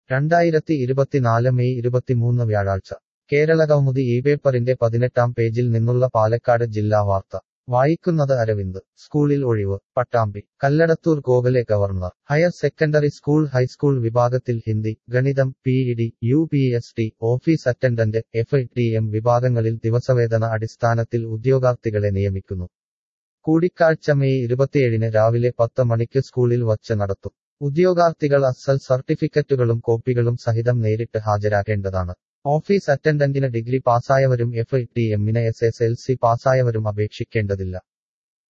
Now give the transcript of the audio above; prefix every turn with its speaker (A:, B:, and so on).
A: രണ്ടായിരത്തി ഇരുപത്തിനാല് മെയ് ഇരുപത്തിമൂന്ന് വ്യാഴാഴ്ച കേരളകൗമുദി ഈ പേപ്പറിന്റെ പതിനെട്ടാം പേജിൽ നിന്നുള്ള പാലക്കാട് ജില്ലാ വാർത്ത വായിക്കുന്നത് അരവിന്ദ് സ്കൂളിൽ ഒഴിവ് Pattambi Kalladathur Gokhale governor higher secondary school high school വിഭാഗത്തിൽ ഹിന്ദി ഗണിതം P E D U P S T office attendant F T M വിഭാഗങ്ങളിൽ ദിവസവേതന അടിസ്ഥാനത്തിൽ ഉദ്യോഗാർത്ഥികളെ നിയമിക്കുന്നു കൂടിക്കാഴ്ച മെയ് ഇരുപത്തിയേഴിന് രാവിലെ പത്ത് മണിക്ക് സ്കൂളിൽ വച്ച് നടത്തും ഉദ്യോഗാർത്ഥികൾ അസൽ സർട്ടിഫിക്കറ്റുകളും കോപ്പികളും സഹിതം നേരിട്ട് ഹാജരാക്കേണ്ടതാണ് ഓഫീസ് അറ്റൻഡന്റിന് ഡിഗ്രി പാസ്സായവരും എഫ് ടി എമ്മിന് എസ് എസ് എൽ സി പാസ്സായവരും അപേക്ഷിക്കേണ്ടതില്ല